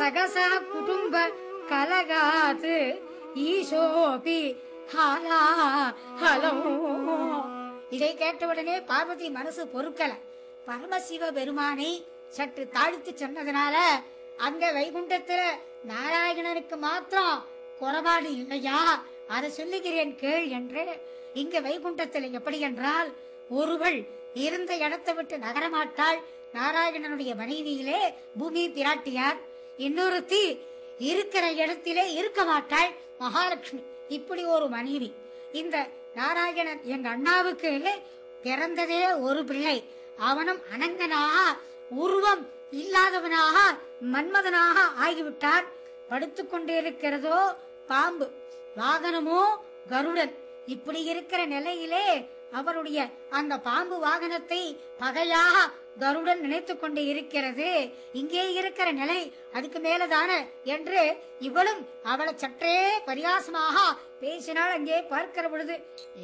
சகசா குடும்ப கலகாது ஈசோபி ஹாலா ஹலோ இதை கேட்டவுடனே பார்வதி மனசு பொறுக்கல பரமசிவ பெருமானை சற்று தாழ்த்து சொன்னதுனால அங்க வைகுண்டத்துல நாராயணனுக்கு மாத்திரம் குறைபாடு இல்லையா அதை சொல்லுகிறேன் கேள் என்று இங்க வைகுண்டத்துல எப்படி என்றால் ஒருவள் இருந்த இடத்தை விட்டு நகரமாட்டாள் நாராயணனுடைய மனைவியிலே பூமி பிராட்டியார் இன்னொருத்தி இருக்கிற இடத்திலே இருக்க மாட்டாள் மகாலட்சுமி இப்படி ஒரு மனைவி இந்த நாராயணன் எங்க அண்ணாவுக்கு பிறந்ததே ஒரு பிள்ளை அவனும் அனங்கனாக உருவம் இல்லாதவனாக மன்மதனாக ஆகிவிட்டான் படுத்துக் கொண்டிருக்கிறதோ பாம்பு வாகனமோ கருடன் இப்படி இருக்கிற நிலையிலே அவருடைய அந்த பாம்பு வாகனத்தை பகையாக கருடன் நினைத்துக் கொண்டு இருக்கிறது இங்கே இருக்கிற நிலை அதுக்கு மேலதான என்று இவளும் அவளை சற்றே பரியாசமாக பேசினாள் அங்கே பார்க்கிற பொழுது